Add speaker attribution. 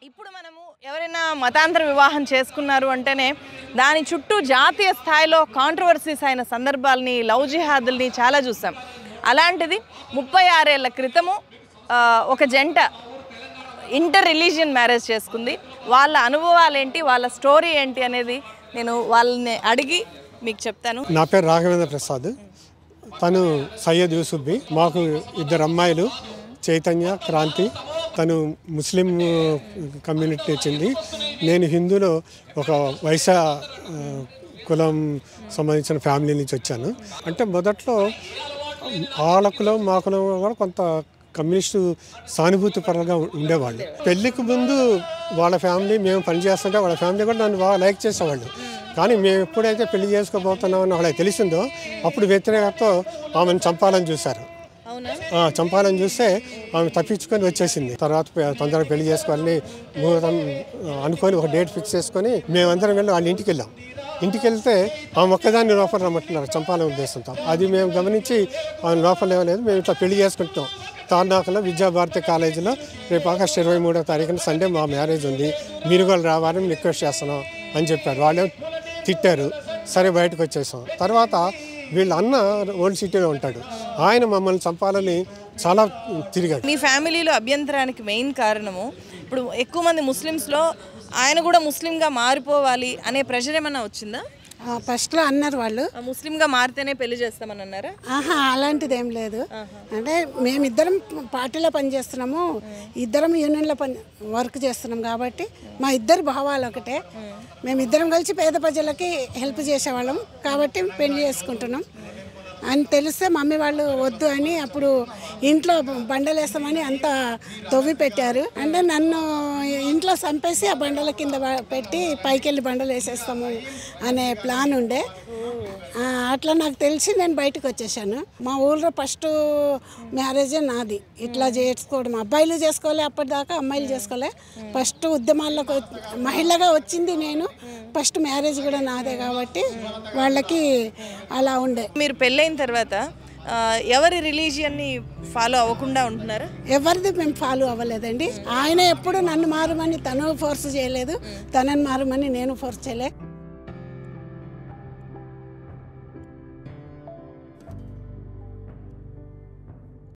Speaker 1: ఇప్పుడు మనము ఎవరైనా మతాంతర వివాహం చేసుకున్నారు అంటేనే దాని చుట్టూ జాతీయ స్థాయిలో కాంట్రవర్సీస్ అయిన సందర్భాలని లవ్ జిహాదుల్ని చాలా చూసాం అలాంటిది ముప్పై ఆరేళ్ల క్రితము ఆ, ఒక జంట ఇంటర్ రిలీజియన్ మ్యారేజ్ చేసుకుంది వాళ్ళ అనుభవాలు ఏంటి వాళ్ళ స్టోరీ ఏంటి అనేది నేను వాళ్ళని అడిగి మీకు చెప్తాను
Speaker 2: నా పేరు రాఘవేంద్ర ప్రసాద్ తను సయ్యద్ యూసుఫ్బి మాకు ఇద్దరు అమ్మాయిలు చైతన్య క్రాంతి తను ముస్లిం కమ్యూనిటీ చెంది నేను హిందూలో ఒక వైశ్య ఆ, కులం సంబంధించిన ఫ్యామిలీ నుంచి వచ్చాను అంటే మొదట్లో వాళ్ళ కులం మా కులం కూడా కొంత కమ్యూనిస్టు సానుభూతి పరంగా ఉండేవాళ్ళు పెళ్ళికి ముందు వాళ్ళ ఫ్యామిలీ మేము పనిచేస్తుంటే వాళ్ళ ఫ్యామిలీ కూడా నన్ను బాగా లైక్ చేసేవాళ్ళు కానీ మేము ఎప్పుడైతే పెళ్లి చేసుకోబోతున్నామని వాళ్ళకి తెలిసిందో అప్పుడు వ్యతిరేకతతో ఆమెను చంపాలని చూశారు
Speaker 1: అవునా
Speaker 2: ఆ, చంపాలని చూస్తే ఆమె తప్పించుకొని వచ్చేసింది తర్వాత పె- తొందరగా పెళ్లి చేసుకోవాలని ముహూర్తం ఆ, అనుకొని ఒక డేట్ ఫిక్స్ చేసుకొని మేమందరం వెళ్ళి వాళ్ళ ఇంటికి వెళ్ళాం ఇంటికి వెళ్తే ఆమె ఒక్కదాన్ని లోపల రమ్మంటున్నారు చంపాలనే ఉద్దేశంతో అది మేము గమనించి ఆమె లోపల ఏమలేదు మేము ఇట్లా పెళ్లి చేసుకుంటాం తార్నాకలో విద్యాభారతి కాలేజీలో రేపు ఆగస్ట్ ఇరవై మూడో తారీఖున సండే మా మ్యారేజ్ ఉంది మీరు కూడా రావాలని రిక్వెస్ట్ చేస్తున్నాం అని చెప్పారు వాళ్ళే తిట్టారు సరే బయటకు వచ్చేసాం తర్వాత వీళ్ళ అన్న ఓల్డ్ సిటీలో ఉంటాడు ఆయన మమ్మల్ని చంపాలని చాలా తిరిగాడు
Speaker 1: మీ ఫ్యామిలీలో అభ్యంతరానికి మెయిన్ కారణము ఇప్పుడు ఎక్కువ మంది ముస్లిమ్స్లో ఆయన కూడా ముస్లింగా మారిపోవాలి అనే ప్రెషర్ ఏమన్నా వచ్చిందా
Speaker 3: ఆ, ఫస్ట్లో అన్నారు వాళ్ళు
Speaker 1: ఆ ముస్లింగా మారితేనే పెళ్లి చేస్తామని అన్నారా
Speaker 3: ఆహా అలాంటిది ఏం లేదు అంటే మేమిద్దరం పార్టీలో పనిచేస్తున్నాము ఇద్దరం యూనియన్లో పని వర్క్ చేస్తున్నాం కాబట్టి మా ఇద్దరు భావాలు ఒకటే మేమిద్దరం కలిసి పేద ప్రజలకి హెల్ప్ చేసేవాళ్ళం కాబట్టి పెళ్లి చేసుకుంటున్నాం అని తెలిస్తే మమ్మీ వాళ్ళు వద్దు అని అప్పుడు ఇంట్లో బండలు వేస్తామని అంత తవ్వి పెట్టారు అంటే నన్ను ఇంట్లో చంపేసి ఆ బండల కింద ప- పెట్టి పైకి వెళ్ళి బండలు వేసేస్తాము అనే ప్లాన్ ఉండే ఆ, అట్లా నాకు తెలిసి నేను బయటకు వచ్చేసాను మా ఊళ్ళో ఫస్ట్ మ్యారేజే నాది ఇట్లా చేసుకోవడం అబ్బాయిలు చేసుకోలే అప్పటిదాకా అమ్మాయిలు చేసుకోలే ఫస్ట్ ఉద్యమాల్లోకి వచ్చి- మహిళగా వచ్చింది నేను ఫస్ట్ మ్యారేజ్ కూడా నాదే కాబట్టి వాళ్ళకి అలా ఉండే
Speaker 1: మీరు పెళ్ళైన తర్వాత ఆ, ఎవరి రిలీజియన్ని ఫాలో అవ్వకుండా ఉంటున్నారా
Speaker 3: ఎవరిది మేము ఫాలో అవ్వలేదండి ఆయన ఎప్పుడు నన్ను మారమని తను ఫోర్స్ చేయలేదు తనని మారమని నేను ఫోర్స్ చేయలేదు